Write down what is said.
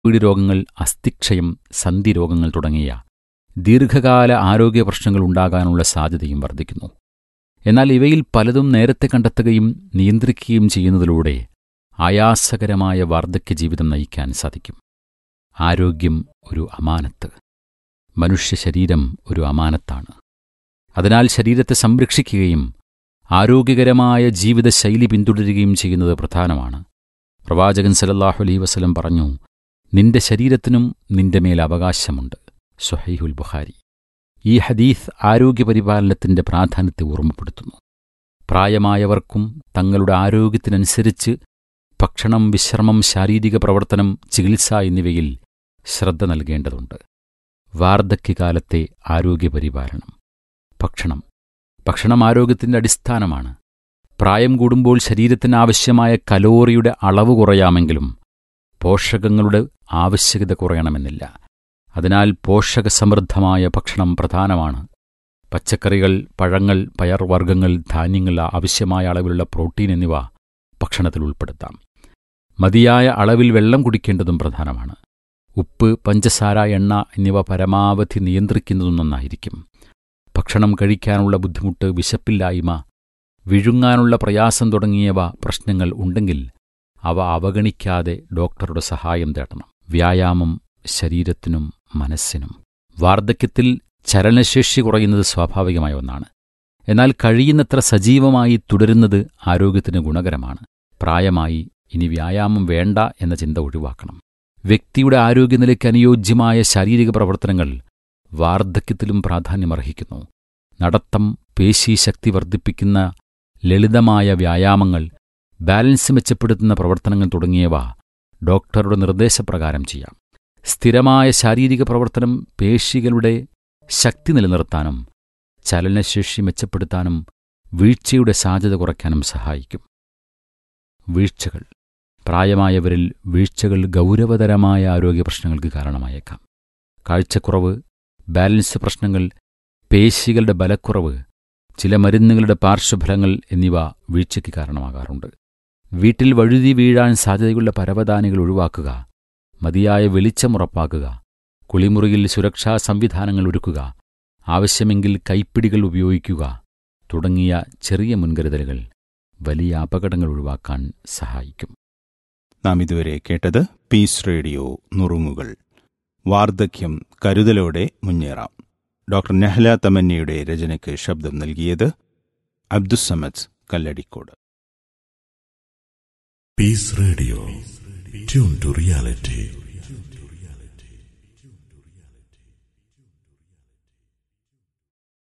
രോഗങ്ങൾ അസ്ഥിക്ഷയം സന്ധി രോഗങ്ങൾ തുടങ്ങിയ ദീർഘകാല ആരോഗ്യ പ്രശ്നങ്ങൾ ഉണ്ടാകാനുള്ള സാധ്യതയും വർദ്ധിക്കുന്നു എന്നാൽ ഇവയിൽ പലതും നേരത്തെ കണ്ടെത്തുകയും നിയന്ത്രിക്കുകയും ചെയ്യുന്നതിലൂടെ ആയാസകരമായ വാർദ്ധക്യ ജീവിതം നയിക്കാൻ സാധിക്കും ആരോഗ്യം ഒരു അമാനത്ത് മനുഷ്യ ശരീരം ഒരു അമാനത്താണ് അതിനാൽ ശരീരത്തെ സംരക്ഷിക്കുകയും ആരോഗ്യകരമായ ജീവിതശൈലി പിന്തുടരുകയും ചെയ്യുന്നത് പ്രധാനമാണ് പ്രവാചകൻ സലല്ലാഹു അലൈ വസലം പറഞ്ഞു നിന്റെ ശരീരത്തിനും നിന്റെ മേൽ അവകാശമുണ്ട് സുഹൈഹുൽ ബുഖാരി ഈ ഹദീസ് ആരോഗ്യപരിപാലനത്തിന്റെ പ്രാധാന്യത്തെ ഓർമ്മപ്പെടുത്തുന്നു പ്രായമായവർക്കും തങ്ങളുടെ ആരോഗ്യത്തിനനുസരിച്ച് ഭക്ഷണം വിശ്രമം ശാരീരിക പ്രവർത്തനം ചികിത്സ എന്നിവയിൽ ശ്രദ്ധ നൽകേണ്ടതുണ്ട് വാർദ്ധക്യകാലത്തെ ആരോഗ്യപരിപാലനം ഭക്ഷണം ഭക്ഷണം ആരോഗ്യത്തിന്റെ അടിസ്ഥാനമാണ് പ്രായം കൂടുമ്പോൾ ശരീരത്തിന് ആവശ്യമായ കലോറിയുടെ അളവ് കുറയാമെങ്കിലും പോഷകങ്ങളുടെ ആവശ്യകത കുറയണമെന്നില്ല അതിനാൽ പോഷകസമൃദ്ധമായ ഭക്ഷണം പ്രധാനമാണ് പച്ചക്കറികൾ പഴങ്ങൾ പയർവർഗ്ഗങ്ങൾ ധാന്യങ്ങൾ ആവശ്യമായ അളവിലുള്ള പ്രോട്ടീൻ എന്നിവ ഭക്ഷണത്തിൽ ഉൾപ്പെടുത്താം മതിയായ അളവിൽ വെള്ളം കുടിക്കേണ്ടതും പ്രധാനമാണ് ഉപ്പ് പഞ്ചസാര എണ്ണ എന്നിവ പരമാവധി നിയന്ത്രിക്കുന്നതും നന്നായിരിക്കും ഭക്ഷണം കഴിക്കാനുള്ള ബുദ്ധിമുട്ട് വിശപ്പില്ലായ്മ വിഴുങ്ങാനുള്ള പ്രയാസം തുടങ്ങിയവ പ്രശ്നങ്ങൾ ഉണ്ടെങ്കിൽ അവ അവഗണിക്കാതെ ഡോക്ടറുടെ സഹായം തേടണം വ്യായാമം ശരീരത്തിനും മനസ്സിനും വാർദ്ധക്യത്തിൽ ചലനശേഷി കുറയുന്നത് സ്വാഭാവികമായ ഒന്നാണ് എന്നാൽ കഴിയുന്നത്ര സജീവമായി തുടരുന്നത് ആരോഗ്യത്തിന് ഗുണകരമാണ് പ്രായമായി ഇനി വ്യായാമം വേണ്ട എന്ന ചിന്ത ഒഴിവാക്കണം വ്യക്തിയുടെ ആരോഗ്യനിലയ്ക്ക് അനുയോജ്യമായ ശാരീരിക പ്രവർത്തനങ്ങൾ വാർദ്ധക്യത്തിലും പ്രാധാന്യമർഹിക്കുന്നു നടത്തം പേശീശക്തി വർദ്ധിപ്പിക്കുന്ന ലളിതമായ വ്യായാമങ്ങൾ ബാലൻസ് മെച്ചപ്പെടുത്തുന്ന പ്രവർത്തനങ്ങൾ തുടങ്ങിയവ ഡോക്ടറുടെ നിർദ്ദേശപ്രകാരം ചെയ്യാം സ്ഥിരമായ ശാരീരിക പ്രവർത്തനം പേശികളുടെ ശക്തി നിലനിർത്താനും ചലനശേഷി മെച്ചപ്പെടുത്താനും വീഴ്ചയുടെ സാധ്യത കുറയ്ക്കാനും സഹായിക്കും വീഴ്ചകൾ പ്രായമായവരിൽ വീഴ്ചകൾ ഗൗരവതരമായ ആരോഗ്യ പ്രശ്നങ്ങൾക്ക് കാരണമായേക്കാം കാഴ്ചക്കുറവ് ബാലൻസ് പ്രശ്നങ്ങൾ പേശികളുടെ ബലക്കുറവ് ചില മരുന്നുകളുടെ പാർശ്വഫലങ്ങൾ എന്നിവ വീഴ്ചയ്ക്ക് കാരണമാകാറുണ്ട് വീട്ടിൽ വഴുതി വീഴാൻ സാധ്യതയുള്ള പരവതാനികൾ ഒഴിവാക്കുക മതിയായ വെളിച്ചം ഉറപ്പാക്കുക കുളിമുറിയിൽ സുരക്ഷാ സംവിധാനങ്ങൾ ഒരുക്കുക ആവശ്യമെങ്കിൽ കൈപ്പിടികൾ ഉപയോഗിക്കുക തുടങ്ങിയ ചെറിയ മുൻകരുതലുകൾ വലിയ അപകടങ്ങൾ ഒഴിവാക്കാൻ സഹായിക്കും നാം ഇതുവരെ കേട്ടത് പീസ് റേഡിയോ നുറുങ്ങുകൾ വാർദ്ധക്യം കരുതലോടെ മുന്നേറാം ഡോക്ടർ നെഹ്ല തമന്നിയുടെ രചനയ്ക്ക് ശബ്ദം നൽകിയത് Abdussamad Kalladikode Peace Radio. Tune to reality.